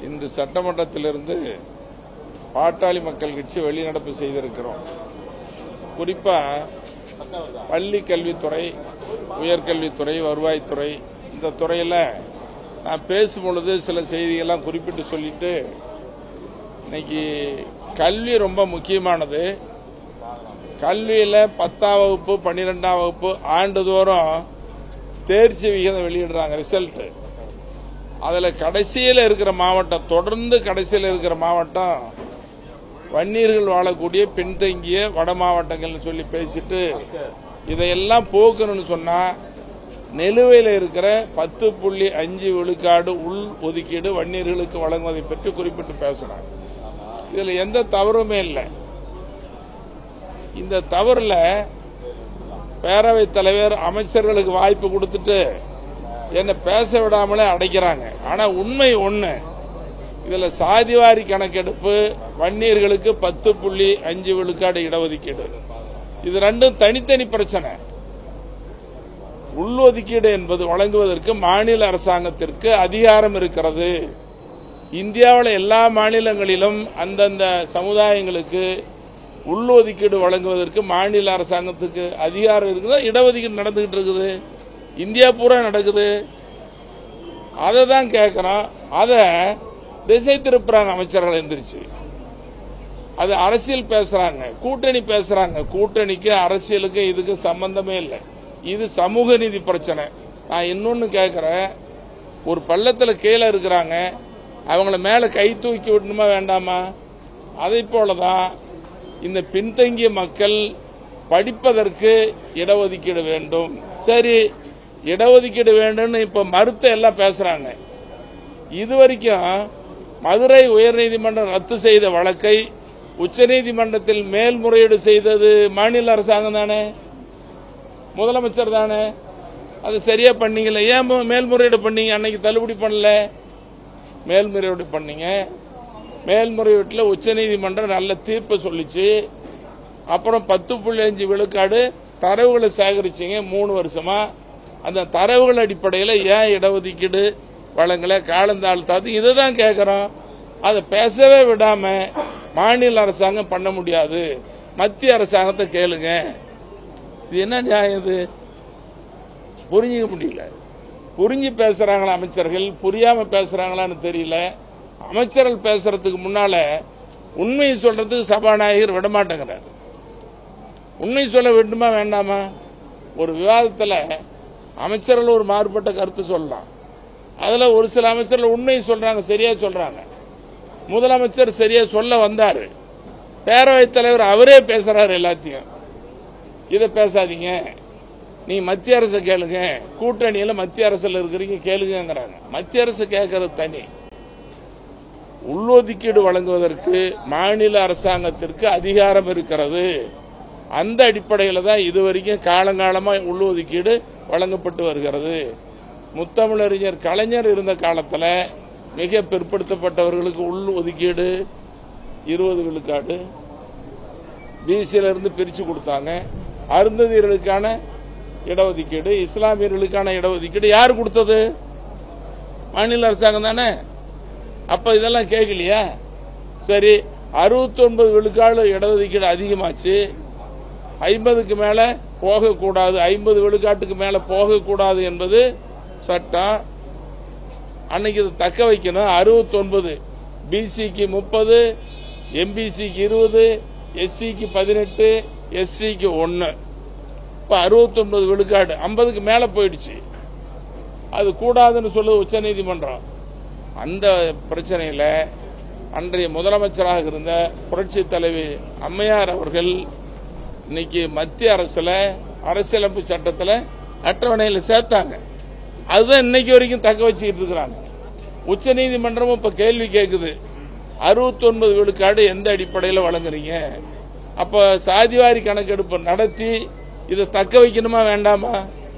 இன்று சட்டமன்றத்திலிருந்து பாட்டாளி மக்கள் கட்சி வெளிநடப்பு செய்திருக்கிறோம் குறிப்பா பள்ளி கல்வித்துறை உயர்கல்வித்துறை வருவாய்த்துறை இந்த துறையில நான் பேசும் பொழுது சில செய்திகள்லாம் குறிப்பிட்டு சொல்லிட்டு இன்னைக்கு கல்வி ரொம்ப முக்கியமானது கல்வியில பத்தாம் வகுப்பு பன்னிரெண்டாம் வகுப்பு ஆண்டுதோறும் தேர்ச்சி விகிதம் வெளியிடுறாங்க ரிசல்ட் அதுல கடைசியில் இருக்கிற மாவட்டம் தொடர்ந்து கடைசியில் இருக்கிற மாவட்டம் வன்னியர்கள் வாழக்கூடிய பின்தங்கிய வட மாவட்டங்கள்னு சொல்லி பேசிட்டு இதையெல்லாம் போக்கணும்னு சொன்னா நிலுவையில் இருக்கிற பத்து புள்ளி அஞ்சு விழுக்காடு உள் ஒதுக்கீடு வன்னியர்களுக்கு வழங்குவதை பற்றி குறிப்பிட்டு பேசுறாங்க இதுல எந்த தவறுமே இல்லை இந்த தவறுல பேரவைத் தலைவர் அமைச்சர்களுக்கு வாய்ப்பு கொடுத்துட்டு என்ன பேச விடாமலே அடைக்கிறாங்க ஆனா உண்மை ஒண்ணு இதுல சாதிவாரி கணக்கெடுப்பு வன்னியர்களுக்கு பத்து புள்ளி அஞ்சு விழுக்காடு இடஒதுக்கீடு இது ரெண்டும் தனித்தனி பிரச்சனை உள்ஒதுக்கீடு என்பது வழங்குவதற்கு மாநில அரசாங்கத்திற்கு அதிகாரம் இருக்கிறது இந்தியாவில் எல்லா மாநிலங்களிலும் அந்தந்த சமுதாயங்களுக்கு உள்ஒதுக்கீடு வழங்குவதற்கு மாநில அரசாங்கத்துக்கு அதிகாரம் இருக்குதா இடஒதுக்கீடு நடந்துகிட்டு இருக்குது இந்தியா பூரா நடக்குது அதை தான் கேட்கிறோம் அதை திசை திருப்புறாங்க அமைச்சர்கள் எந்திரிச்சு அது அரசியல் பேசுறாங்க கூட்டணி பேசுறாங்க கூட்டணிக்கு அரசியலுக்கு இதுக்கு சம்பந்தமே இல்லை இது சமூக நீதி பிரச்சனை நான் இன்னொன்னு கேட்கிறேன் ஒரு பள்ளத்துல கீழே இருக்கிறாங்க அவங்கள மேல கை தூக்கி விடணுமா வேண்டாமா அதை போலதான் இந்த பின்தங்கிய மக்கள் படிப்பதற்கு இடஒதுக்கீடு வேண்டும் சரி இடஒதுக்கீடு வேண்டும்னு இப்ப மறுத்த எல்லாம் பேசுறாங்க இதுவரைக்கும் மதுரை உயர்நீதிமன்றம் ரத்து செய்த வழக்கை உச்சநீதிமன்றத்தில் மேல்முறையீடு செய்தது மாநில அரசாங்கம் தானே முதலமைச்சர் தானே அது சரியா பண்ணீங்கல்ல ஏன் மு- மேல்முறையீடு பண்ணீங்க அன்னைக்கு தள்ளுபடி பண்ணல மேல்முறையீடு பண்ணீங்க மேல்முறையீட்டில் உச்சநீதிமன்றம் நல்ல தீர்ப்பு சொல்லிச்சு அப்புறம் பத்து புள்ளி அஞ்சு விழுக்காடு தரவுகளை சேகரிச்சீங்க மூணு வருஷமா அந்த தரவுகள் அடிப்படையில் ஏன் இடஒதுக்கீடு வழங்கல காலந்தாழ்த்தாது இதை தான் கேட்கிறோம் அதை பேசவே விடாம மாநில அரசாங்கம் பண்ண முடியாது மத்திய அரசாங்கத்தை கேளுங்க இது என்ன நியாயம் இது புரிஞ்சுக்க முடியல புரிஞ்சு பேசுறாங்களா அமைச்சர்கள் புரியாம பேசுறாங்களான்னு தெரியல அமைச்சர்கள் பேசுறதுக்கு முன்னால உண்மையை சொல்றதுக்கு சபாநாயகர் விடமாட்டேங்கிறார் உண்மை சொல்ல வேண்டுமா வேண்டாமா ஒரு விவாதத்துல அமைச்சர்கள் ஒரு மாறுபட்ட கருத்து சொல்லலாம் அதுல ஒரு சில அமைச்சர்கள் உண்மையை சொல்றாங்க சரியா சொல்றாங்க முதலமைச்சர் சரியா சொல்ல வந்தாரு பேரவைத் தலைவர் அவரே பேசுறாரு எல்லாத்தையும் இதை பேசாதீங்க நீ மத்திய அரசு கேளுங்க கூட்டணியில மத்திய அரசுல இருக்கிறீங்க கேளுங்கிறாங்க மத்திய அரசு கேட்கறது தனி உள்ஒதுக்கீடு வழங்குவதற்கு மாநில அரசாங்கத்திற்கு அதிகாரம் இருக்கிறது அந்த அடிப்படையில் தான் இதுவரைக்கும் காலங்காலமா உள்ஒதுக்கீடு வழங்கப்பட்டு வருகிறது முத்தமிழறிஞர் கலைஞர் இருந்த காலத்தில் மிக பிற்படுத்தப்பட்டவர்களுக்கு உள் ஒதுக்கீடு இருபது விழுக்காடு பிசியில இருந்து பிரிச்சு கொடுத்தாங்க அருந்ததியர்களுக்கான இடஒதுக்கீடு இஸ்லாமியர்களுக்கான இடஒதுக்கீடு யார் கொடுத்தது மாநில அரசாங்கம் தானே அப்ப இதெல்லாம் கேட்கலையா சரி 69 விழுக்காடு இடஒதுக்கீடு அதிகமாச்சு ஐம்பதுக்கு மேல போகக்கூடாது ஐம்பது விழுக்காட்டுக்கு மேல போகக்கூடாது என்பது சட்டம் அன்னைக்கு இதை தக்க வைக்கணும் 69 பிசிக்கு முப்பது எம்பிசிக்கு இருபது எஸ்சிக்கு பதினெட்டு எஸ்சிக்கு ஒன்னு இப்ப 69 விழுக்காடு ஐம்பதுக்கு மேல போயிடுச்சு அது கூடாதுன்னு சொல்லுது உச்சநீதிமன்றம் அந்த பிரச்சனையில அன்றைய முதலமைச்சராக இருந்த புரட்சி தலைவி அம்மையார் அவர்கள் இன்னைக்கு மத்திய அரசுல அரசியலமைப்பு சட்டத்துல அட்டவணையில சேர்த்தாங்க அதுதான் இன்னைக்கு வரைக்கும் தக்க வச்சுக்கிட்டு இருக்கிறாங்க உச்சநீதிமன்றமும் இப்ப கேள்வி கேட்குது 69 விழுக்காடு எந்த அடிப்படையில் வழங்குறீங்க அப்ப சாதிவாரி கணக்கெடுப்பு நடத்தி இதை தக்க வைக்கணுமா வேண்டாமா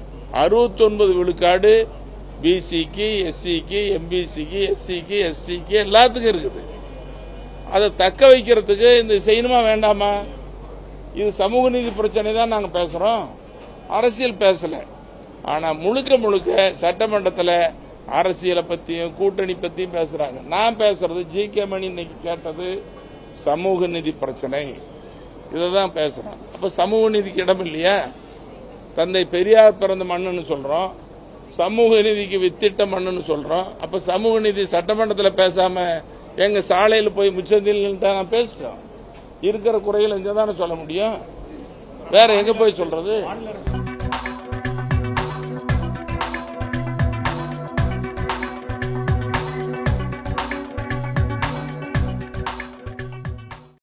69 விழுக்காடு பிசிக்கு எஸ்சிக்கு எம்பிசிக்கு எஸ்சிக்கு எஸ்டிக்கு எல்லாத்துக்கும் இருக்குது அதை தக்க வைக்கிறதுக்கு இந்த செய்யணுமா வேண்டாமா இது சமூக நீதி பிரச்சனை தான் நாங்க பேசுறோம் அரசியல் பேசல ஆனா முழுக்க முழுக்க சட்டமன்றத்தில் அரசியலை பத்தியும் கூட்டணி பத்தியும் பேசுறாங்க நான் பேசுறது ஜி கே மணி இன்னைக்கு கேட்டது சமூக நீதி பிரச்சனை இதை தான் பேசுறேன் அப்ப சமூக நீதிக்கு இடம் இல்லையா தந்தை பெரியார் பிறந்த மண்ணுன்னு சொல்றோம் சமூக நீதிக்கு வித்திட்ட மண்ணுன்னு சொல்றோம் அப்ப சமூக நீதி சட்டமன்றத்தில் பேசாம எங்க சாலையில் போய் முச்சந்தில் தான் நான் பேசிட்டோம் இருக்கிற குறைகள் இங்க தானே சொல்ல முடியும் வேற எங்க போய் சொல்றது மாநில அரசு